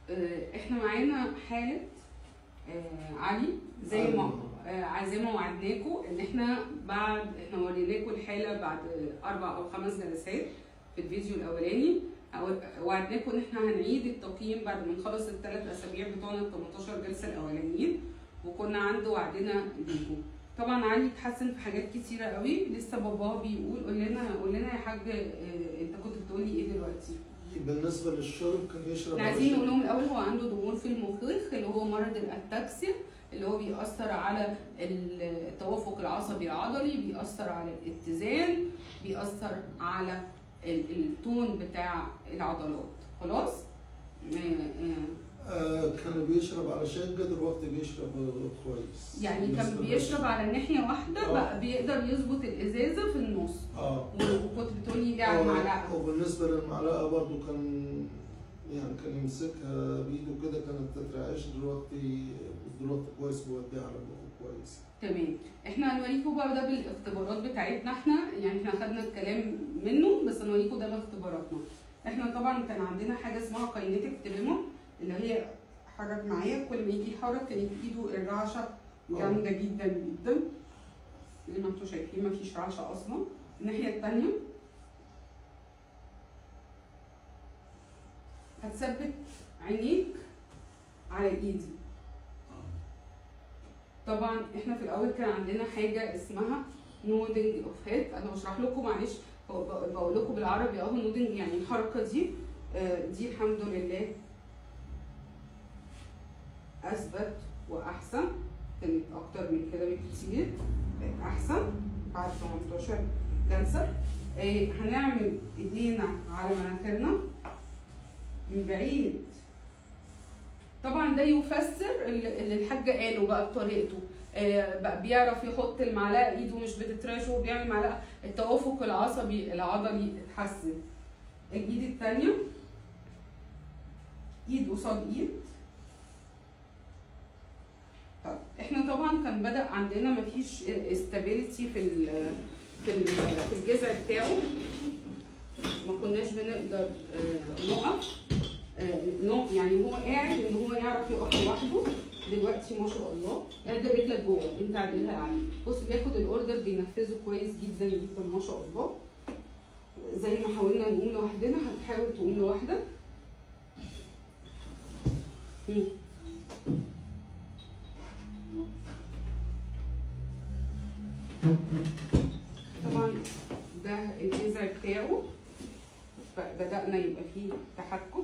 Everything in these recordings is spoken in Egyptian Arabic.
آه، احنا معانا حاله آه، علي زي ما آه، زي ما وعدناكم ان احنا بعد احنا وريناكم الحاله بعد اربع او خمس جلسات في الفيديو الاولاني أو- وعدناكم ان احنا هنعيد التقييم بعد ما نخلص الثلاث اسابيع بتوعنا ال 18 جلسه الاولانيين وكنا عند وعدنا ليكم طبعا علي اتحسن في حاجات كتيره قوي لسه باباه بيقول قول لنا قول لنا يا حاج آه، انت كنت بتقولي ايه دلوقتي بالنسبه للشرب كان يشرب احنا على عايزين شرب. نقول لهم الاول هو عنده ضمور في المخيخ اللي هو مرض الاتاكسيا اللي هو بيأثر على التوافق العصبي العضلي بيأثر على الاتزان بيأثر على ال- التون بتاع العضلات خلاص آه، آه. آه كان بيشرب على شقه دلوقتي بيشرب آه، كويس يعني كان بالنسبة بيشرب على ناحية واحدة آه. بقى بيقدر يظبط الإزازة في النص اه وكنت بتقولي ليه على آه، المعلقة وبالنسبه للمعلقه برضو كان يعني كان يمسكها بايده كده كانت تترعش دلوقتي دلوقتي كويس بيوديها على بقه كويس تمام احنا هنوريكم بقى ده بالاختبارات بتاعتنا احنا يعني احنا خدنا الكلام منه بس هنوريكم ده باختباراتنا احنا طبعا كان عندنا حاجه اسمها كاينيتيك تريمو اللي هي حرك معايا كل ما يجي يحرك كانت ايده الرعشه جامده جدا جدا زي ما انتم شايفين مفيش رعشه اصلا الناحيه التانيه هتثبت عينيك على ايدي طبعا احنا في الاول كان عندنا حاجه اسمها نودنج اوف هيد انا بشرح لكم معلش هو ب- بقول لكم بالعربي اهو نودنج يعني الحركه دي آه، دي الحمد لله اثبت واحسن كانت اكتر من كده بكتير بقت احسن بعد 18 جلسه آه، هنعمل ايدينا على مناخيرنا من بعيد طبعا ده يفسر اللي اللي الحاج قاله بقى بطريقته آه، بقى بيعرف يحط المعلقه ايده مش بتترعش وهو بيعمل معلقه التوافق العصبي العضلي اتحسن الايد التانية ايد قصاد ايد طب احنا طبعا كان بدأ عندنا مفيش استابيليتي في ال في ال- في الجذع بتاعه ما كناش بنقدر آه، نقف آه، نو- يعني هو قاعد ان هو يعرف يقف لوحده دلوقتي ما شاء الله قد رجلك جوه انت عدلها عليه بص بياخد الاوردر بينفذه كويس جدا جدا ما شاء الله زي ما حاولنا نقوم لوحدنا هتحاول تقوم لوحدك مم. طبعا ده الجذع بتاعه بدأنا يبقى فيه تحكم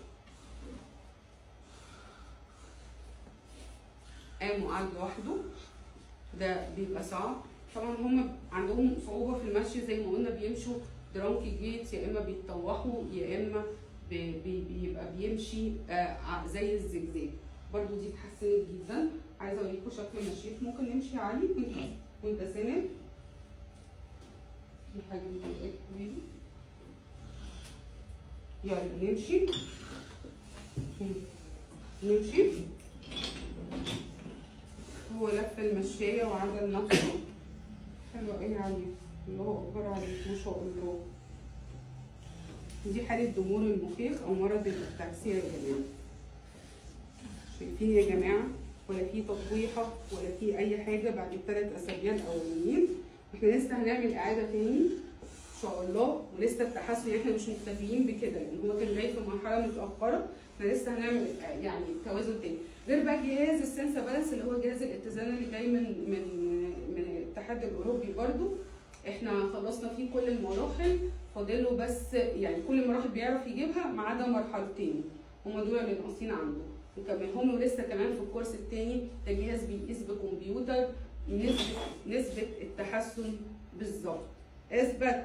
قام وقعد لوحده ده بيبقى صعب طبعا هم عندهم صعوبة في المشي زي ما قلنا بيمشوا درانكي جيت يا اما بيتطوحوا يا اما بي بي بيبقى بيمشي آه ع- زي الزجزاج برضو دي اتحسنت جدا عايزه اوريكم شكل مشيت ممكن نمشي عالي وانت وانت ساند دي حاجه مضايقاك حبيبي يلا نمشي نمشي هو لف المشاية وعدل نفسه حلو ايه عليه الله اكبر عليك ما شاء الله دي حالة ضمور المخيخ او مرض التعسير يا جماعة شايفين يا جماعة ولا في تطويحة ولا في اي حاجة بعد الثلاث اسابيع الاولانيين احنا لسه هنعمل اعادة تاني ان شاء الله ولسه التحسن يعني احنا مش مكتفيين بكده لان هو كان جاي في مرحله متاخره احنا لسه هنعمل يعني توازن تاني غير بقى جهاز السنسا بالانس اللي هو جهاز الاتزان اللي جاي من من من الاتحاد الاوروبي برضو احنا خلصنا فيه كل المراحل فاضله بس يعني كل المراحل بيعرف يجيبها ما عدا مرحلتين هما دول اللي ناقصين عنده وكمان هم لسه كمان في الكورس التاني ده جهاز بيقيس بكمبيوتر نسبة نسبة التحسن بالظبط اثبت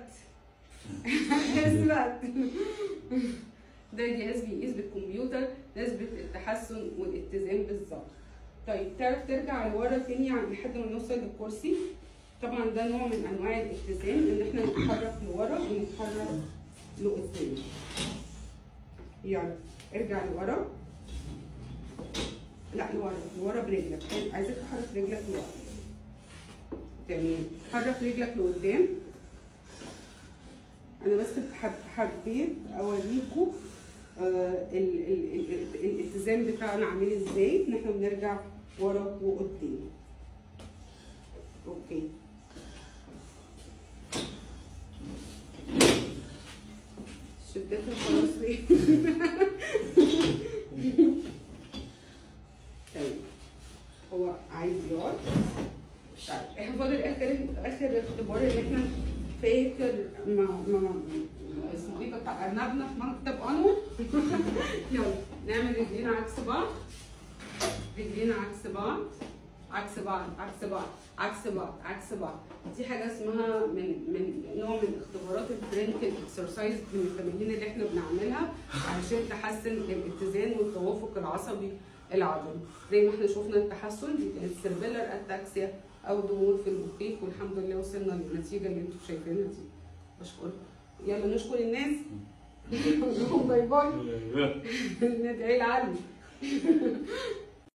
اثبت ده جهاز بيقيس بالكمبيوتر نسبة التحسن والاتزان بالظبط طيب تعرف ترجع لورا تاني عن- لحد ما نوصل للكرسي طبعا ده نوع من انواع الاتزان ان احنا نتحرك لورا ونتحرك لقدام يلا ارجع لورا لا لورا لورا برجلك عايزك تحرك رجلك لورا تمام حرك رجلك لقدام انا بس حب- حبيت اوريكم آه، ال- ال- ال- ال- الاتزان بتاعنا عامل ازاي ان احنا بنرجع ورا وقدام اوكي شدتها خلاص ليه تمام هو عايز يقعد طيب احنا فاضل اخر اخر اختبار اللي احنا فاكر ما ما ما اسمه ايه بتاع ارنبنا في مكتب انو يلا نعمل رجلينا عكس بعض رجلينا عكس بعض عكس بعض عكس بعض عكس بعض عكس بعض دي حاجه اسمها من من نوع من اختبارات البرينكل اكسرسايز من التمارين اللي احنا بنعملها علشان تحسن الاتزان والتوافق العصبي العضلي زي ما احنا شفنا التحسن دي كانت سيربيلر اتاكسيا او ضمور في المخيخ والحمد لله وصلنا للنتيجه اللي انتم شايفينها دي بشكرك يلا نشكر الناس نقول لهم باي باي ندعي العلم